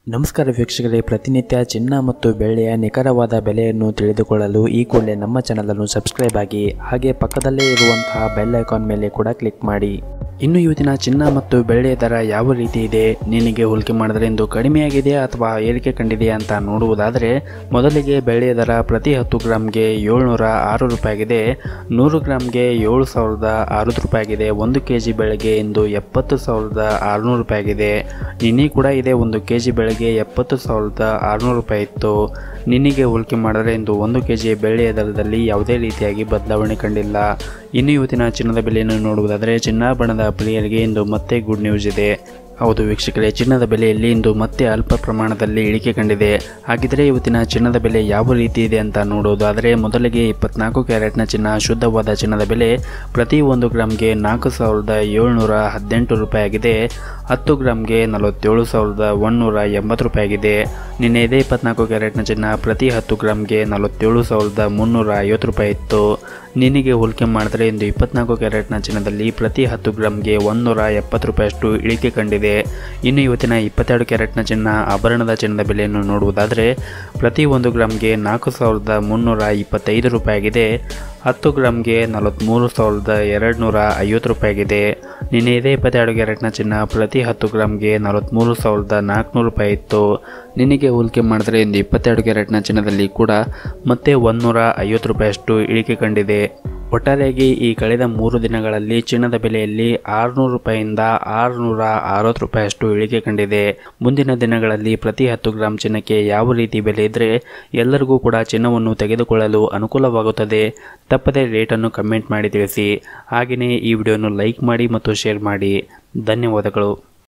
ನಮಸ್ಕಾರ ವೀಕ್ಷಕರೇ ಪ್ರತಿನಿತ್ಯ ಚಿನ್ನ ಮತ್ತು ಬೆಳ್ಳಿಯ ನಿಖರವಾದ ಬೆಲೆಯನ್ನು ತಿಳಿದುಕೊಳ್ಳಲು ಈ ಕೂಡಲೇ ನಮ್ಮ ಚಾನಲನ್ನು ಸಬ್ಸ್ಕ್ರೈಬ್ ಆಗಿ ಹಾಗೆ ಪಕ್ಕದಲ್ಲೇ ಇರುವಂತಹ ಬೆಲ್ ಐಕಾನ್ ಮೇಲೆ ಕೂಡ ಕ್ಲಿಕ್ ಮಾಡಿ ಇನ್ನು ಇವತ್ತಿನ ಚಿನ್ನ ಮತ್ತು ಬೆಳ್ಳಿಯ ದರ ಯಾವ ರೀತಿ ಇದೆ ನಿನಗೆ ಹೋಲಿಕೆ ಮಾಡಿದ್ರೆ ಇಂದು ಕಡಿಮೆಯಾಗಿದೆಯಾ ಅಥವಾ ಏರಿಕೆ ಕಂಡಿದೆಯಾ ಅಂತ ನೋಡುವುದಾದರೆ ಮೊದಲಿಗೆ ಬೆಳ್ಳಿಯ ದರ ಪ್ರತಿ ಹತ್ತು ಗ್ರಾಮ್ಗೆ ಏಳ್ನೂರ ಆರು ರೂಪಾಯಿಗಿದೆ ನೂರು ಗ್ರಾಮ್ಗೆ ಏಳು ಸಾವಿರದ ಅರವತ್ತು ರೂಪಾಯಿಗಿದೆ ಒಂದು ಕೆ ಜಿ ಬೆಳೆಗೆ ಇಂದು ಎಪ್ಪತ್ತು ಸಾವಿರದ ಆರುನೂರು ರೂಪಾಯಿಗಿದೆ ನಿನ್ನೆ ಕೂಡ ಇದೆ ಒಂದು ಕೆ ಜಿ ಬೆಳೆಗೆ ಎಪ್ಪತ್ತು ಸಾವಿರದ ಆರುನೂರು ರೂಪಾಯಿ ಇತ್ತು ನಿನ್ನೆಗೆ ಹೋಲಿಕೆ ಮಾಡಿದ್ರೆ ಇಂದು ಒಂದು ಕೆ ಜಿ ಬೆಳ್ಳಿಯ ದರದಲ್ಲಿ ಯಾವುದೇ ರೀತಿಯಾಗಿ ಬದಲಾವಣೆ ಕಂಡಿಲ್ಲ ಇನ್ನು ಇವತ್ತಿನ ಚಿನ್ನದ ಬೆಲೆಯನ್ನು ನೋಡುವುದಾದರೆ ಚಿನ್ನಾಭರಣದ ಪ್ರಿಯರಿಗೆ ಇಂದು ಮತ್ತೆ ಗುಡ್ ನ್ಯೂಸ್ ಇದೆ ಹೌದು ವೀಕ್ಷಕರೇ ಚಿನ್ನದ ಬೆಲೆಯಲ್ಲಿ ಇಂದು ಮತ್ತೆ ಅಲ್ಪ ಪ್ರಮಾಣದಲ್ಲಿ ಇಳಿಕೆ ಕಂಡಿದೆ ಹಾಗಿದ್ರೆ ಇವತ್ತಿನ ಚಿನ್ನದ ಬೆಲೆ ಯಾವ ರೀತಿ ಇದೆ ಅಂತ ನೋಡುವುದಾದರೆ ಮೊದಲಿಗೆ ಇಪ್ಪತ್ನಾಲ್ಕು ಕ್ಯಾರೆಟ್ನ ಚಿನ್ನ ಶುದ್ಧವಾದ ಚಿನ್ನದ ಬೆಲೆ ಪ್ರತಿ ಒಂದು ಗ್ರಾಮ್ಗೆ ನಾಲ್ಕು ಸಾವಿರದ ಏಳ್ನೂರ ಹದಿನೆಂಟು ರೂಪಾಯಿ ಆಗಿದೆ ಹತ್ತು ಗ್ರಾಮ್ಗೆ ನಲವತ್ತೇಳು ಸಾವಿರದ ಒಂದುನೂರ ಎಂಬತ್ತು ರೂಪಾಯಿ ಆಗಿದೆ ನಿನ್ನೆ ಇದೇ ಇಪ್ಪತ್ನಾಲ್ಕು ಕ್ಯಾರೆಟ್ನ ಚಿನ್ನ ಪ್ರತಿ ಹತ್ತು ಗ್ರಾಮ್ಗೆ ನಲವತ್ತೇಳು ಸಾವಿರದ ಮುನ್ನೂರ ಐವತ್ತು ರೂಪಾಯಿ ಇತ್ತು ನಿನ್ನೆಗೆ ಹೋಲಿಕೆ ಮಾಡಿದ್ರೆ ಇಂದು ಇಪ್ಪತ್ನಾಲ್ಕು ಕ್ಯಾರೆಟ್ನ ಚಿನ್ನದಲ್ಲಿ ಪ್ರತಿ ಹತ್ತು ಗ್ರಾಮ್ಗೆ ಒಂದುನೂರ ಎಪ್ಪತ್ತು ರೂಪಾಯಿಯಷ್ಟು ಇಳಿಕೆ ಕಂಡಿದೆ ಇನ್ನು ಇವತ್ತಿನ ಇಪ್ಪತ್ತೆರಡು ಕ್ಯಾರೆಟ್ನ ಚಿನ್ನ ಆಭರಣದ ಚಿನ್ನದ ಬೆಲೆಯನ್ನು ನೋಡುವುದಾದರೆ ಪ್ರತಿ ಒಂದು ಗ್ರಾಮ್ಗೆ ನಾಲ್ಕು ಸಾವಿರದ ಮುನ್ನೂರ ಇಪ್ಪತ್ತೈದು ರೂಪಾಯಿ ಆಗಿದೆ ಹತ್ತು ಗ್ರಾಮ್ಗೆ ನಲವತ್ತ್ಮೂರು ಸಾವಿರದ ಎರಡು ನೂರ ಐವತ್ತು ರೂಪಾಯಿ ಆಗಿದೆ ನಿನ್ನೆ ಇದೇ ಇಪ್ಪತ್ತೆರಡು ಕ್ಯಾರೆಟ್ನ ಚಿನ್ನ ಪ್ರತಿ ಹತ್ತು ಗ್ರಾಮ್ಗೆ ನಲವತ್ತ್ಮೂರು ಸಾವಿರದ ನಾಲ್ಕುನೂರು ರೂಪಾಯಿ ಇತ್ತು ನಿನಗೆ ಹೋಲಿಕೆ ಮಾಡಿದ್ರೆ ಇಂದು ಇಪ್ಪತ್ತೆರಡು ಕ್ಯಾರೆಟ್ನ ಚಿನ್ನದಲ್ಲಿ ಕೂಡ ಮತ್ತೆ ಒಂದುನೂರ ಐವತ್ತು ರೂಪಾಯಿಯಷ್ಟು ಇಳಿಕೆ ಕಂಡಿದೆ ಒಟ್ಟಾರೆಯಾಗಿ ಈ ಕಳೆದ ಮೂರು ದಿನಗಳಲ್ಲಿ ಚಿನ್ನದ ಬೆಲೆಯಲ್ಲಿ ಆರುನೂರು ರೂಪಾಯಿಯಿಂದ ಆರುನೂರ ಅರವತ್ತು ರೂಪಾಯಿಯಷ್ಟು ಇಳಿಕೆ ಕಂಡಿದೆ ಮುಂದಿನ ದಿನಗಳಲ್ಲಿ ಪ್ರತಿ ಹತ್ತು ಗ್ರಾಂ ಚಿನ್ನಕ್ಕೆ ಯಾವ ರೀತಿ ಬೆಲೆ ಇದ್ದರೆ ಎಲ್ಲರಿಗೂ ಕೂಡ ಚಿನ್ನವನ್ನು ತೆಗೆದುಕೊಳ್ಳಲು ಅನುಕೂಲವಾಗುತ್ತದೆ ತಪ್ಪದೆ ರೇಟನ್ನು ಕಮೆಂಟ್ ಮಾಡಿ ತಿಳಿಸಿ ಹಾಗೆಯೇ ಈ ವಿಡಿಯೋವನ್ನು ಲೈಕ್ ಮಾಡಿ ಮತ್ತು ಶೇರ್ ಮಾಡಿ ಧನ್ಯವಾದಗಳು